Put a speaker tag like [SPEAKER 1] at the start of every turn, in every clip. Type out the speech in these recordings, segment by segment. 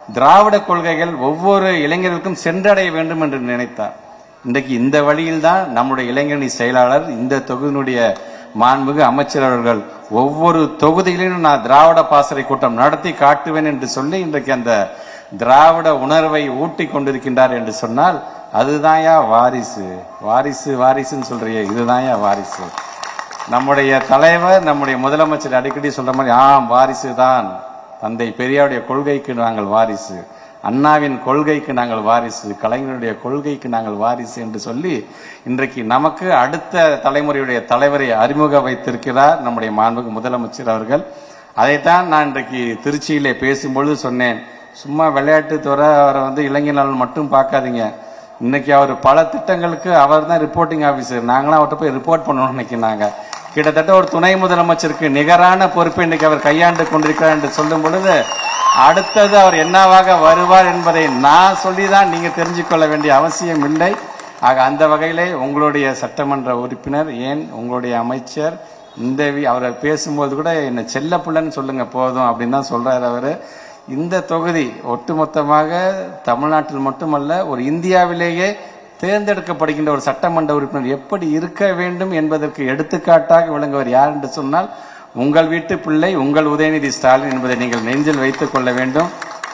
[SPEAKER 1] திராவிட கொள்கைகள் ஒவ்வொரு இளைஞர்களுக்கும் சென்றடைய வேண்டும் என்று நினைத்தார் இன்றைக்கு இந்த வழியில் தான் நம்முடைய இளைஞரணி செயலாளர் இந்த தொகுதியினுடைய மாண்புமிகு அமைச்சர் அவர்கள் ஒவ்வொரு தொகுதியிலும் நான் திராவிட பாசறை கூட்டம் நடத்தி காட்டுவேன் என்று சொல்லி இன்றைக்கு அந்த திராவிட உணர்வை ஊட்டி கொண்டிருக்கின்றார் என்று சொன்னால் அதுதான்யா வாரிசு வாரிசு வாரிசுன்னு சொல்றியே இதுதான்யா வாரிசு நம்முடைய தலைவர் நம்முடைய முதலமைச்சர் அடிக்கடி சொல்ற மாதிரி ஆம் வாரிசு தான் தந்தை பெரியாருடைய கொள்கைக்கு நாங்கள் வாரிசு அண்ணாவின் கொள்கைக்கு நாங்கள் வாரிசு கலைஞருடைய கொள்கைக்கு நாங்கள் வாரிசு என்று சொல்லி இன்றைக்கு நமக்கு அடுத்த தலைமுறையுடைய தலைவரை அறிமுக வைத்திருக்கிறார் நம்முடைய மாண்புக்கு முதலமைச்சர் அவர்கள் அதைத்தான் நான் இன்றைக்கு திருச்சியிலே பேசும்பொழுது சொன்னேன் சும்மா விளையாட்டு துறை அவரை வந்து இளைஞர் நலன் மட்டும் பார்க்காதீங்க இன்னைக்கு அவர் பல திட்டங்களுக்கு அவர் தான் ரிப்போர்ட்டிங் ஆபீசர் நாங்களாம் அவர்கிட்ட போய் ரிப்போர்ட் பண்ணணும்னு நினைக்கிறாங்க கிட்டத்தட்ட ஒரு துணை முதலமைச்சருக்கு நிகரான பொறுப்பை இன்னைக்கு அவர் கையாண்டு கொண்டிருக்கிறார் என்று சொல்லும் பொழுது அடுத்தது அவர் என்னவாக வருவார் என்பதை நான் சொல்லிதான் நீங்க தெரிஞ்சுக்கொள்ள வேண்டிய அவசியம் இல்லை ஆக அந்த வகையிலே உங்களுடைய சட்டமன்ற உறுப்பினர் ஏன் உங்களுடைய அமைச்சர் இந்த வி- அவர் பேசும்போது கூட என்ன செல்ல பிள்ளைன்னு சொல்லுங்க போதும் அப்படின்னு தான் சொல்றாரு அவரு இந்த தொகுதி ஒட்டுமொத்தமாக தமிழ்நாட்டில் மட்டுமல்ல ஒரு இந்தியாவிலேயே தேர்ந்தெடுக்கப்படுகின்ற ஒரு சட்டமன்ற உறுப்பினர் எப்படி இருக்க வேண்டும் என்பதற்கு எடுத்துக்காட்டாக விளங்குவர் யார் என்று சொன்னால் உங்கள் வீட்டு பிள்ளை உங்கள் உதயநிதி ஸ்டாலின் என்பதை நீங்கள் நெஞ்சில் வைத்துக் கொள்ள வேண்டும்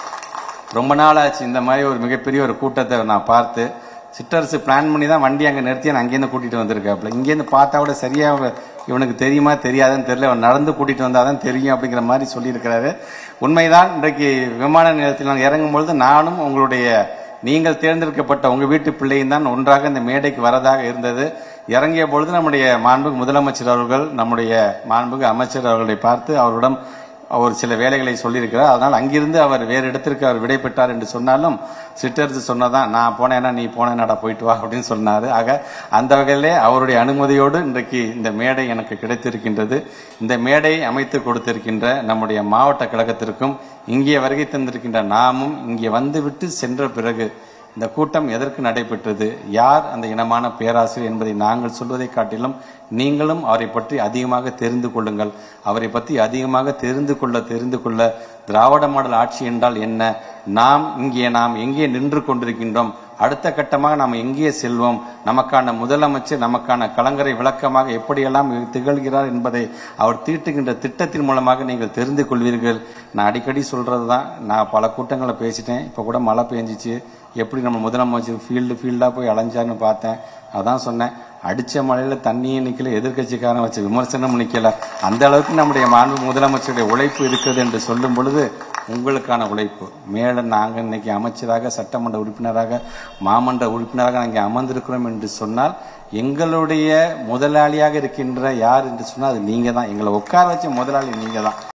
[SPEAKER 1] ரொம்ப நாள் ஆச்சு இந்த மாதிரி ஒரு மிகப்பெரிய ஒரு கூட்டத்தை நான் பார்த்து சிற்றரசு பிளான் பண்ணி தான் வண்டி அங்கே நிறுத்தி நான் அங்கேருந்து கூட்டிட்டு வந்திருக்காப்புல இங்கேருந்து பார்த்தா கூட சரியா இவனுக்கு தெரியுமா தெரியாதுன்னு தெரியல அவன் நடந்து கூட்டிட்டு வந்தாதான் தெரியும் அப்படிங்கிற மாதிரி சொல்லியிருக்கிறாரு உண்மைதான் இன்றைக்கு விமான நிலையத்தில் நான் இறங்கும் பொழுது நானும் உங்களுடைய நீங்கள் தேர்ந்தெடுக்கப்பட்ட உங்க வீட்டு பிள்ளையும் தான் ஒன்றாக இந்த மேடைக்கு வரதாக இருந்தது இறங்கிய பொழுது நம்முடைய மாண்புக்கு முதலமைச்சர் அவர்கள் நம்முடைய மாண்புக்கு அமைச்சர் அவர்களை பார்த்து அவரிடம் அவர் சில வேலைகளை சொல்லியிருக்கிறார் அதனால் அங்கிருந்து அவர் வேறு இடத்திற்கு அவர் விடை பெற்றார் என்று சொன்னாலும் சிற்றரசு சொன்னதான் நான் போனேன்னா நீ போனேன்னாடா போயிட்டு வா அப்படின்னு சொன்னாரு ஆக அந்த வகையிலே அவருடைய அனுமதியோடு இன்றைக்கு இந்த மேடை எனக்கு கிடைத்திருக்கின்றது இந்த மேடை அமைத்து கொடுத்திருக்கின்ற நம்முடைய மாவட்ட கழகத்திற்கும் இங்கே வருகை தந்திருக்கின்ற நாமும் இங்கே வந்துவிட்டு சென்ற பிறகு இந்த கூட்டம் எதற்கு நடைபெற்றது யார் அந்த இனமான பேராசிரியர் என்பதை நாங்கள் சொல்வதை காட்டிலும் நீங்களும் அவரை பற்றி அதிகமாக தெரிந்து கொள்ளுங்கள் அவரை பற்றி அதிகமாக தெரிந்து கொள்ள தெரிந்து கொள்ள திராவிட மாடல் ஆட்சி என்றால் என்ன நாம் இங்கே நாம் எங்கே நின்று கொண்டிருக்கின்றோம் அடுத்த கட்டமாக நாம் எங்கே செல்வோம் நமக்கான முதலமைச்சர் நமக்கான கலங்கரை விளக்கமாக எப்படியெல்லாம் திகழ்கிறார் என்பதை அவர் தீட்டுகின்ற திட்டத்தின் மூலமாக நீங்கள் தெரிந்து கொள்வீர்கள் நான் அடிக்கடி சொல்றது தான் நான் பல கூட்டங்களை பேசிட்டேன் இப்போ கூட மழை பெஞ்சிச்சு எப்படி நம்ம முதலமைச்சர் ஃபீல்டு ஃபீல்டாக போய் அலைஞ்சாருன்னு பார்த்தேன் அதான் சொன்னேன் அடிச்ச மழையில தண்ணியும் நிக்கல எதிர்க்கட்சிக்காரன் வச்ச விமர்சனம் நிக்கல அந்த அளவுக்கு நம்முடைய மாண்பு முதலமைச்சருடைய உழைப்பு இருக்குது என்று சொல்லும் பொழுது உங்களுக்கான உழைப்பு மேல நாங்க இன்னைக்கு அமைச்சராக சட்டமன்ற உறுப்பினராக மாமன்ற உறுப்பினராக நாங்கள் அமர்ந்திருக்கிறோம் என்று சொன்னால் எங்களுடைய முதலாளியாக இருக்கின்ற யார் என்று சொன்னால் அது நீங்க தான் எங்களை உட்கார வச்ச முதலாளி நீங்க தான்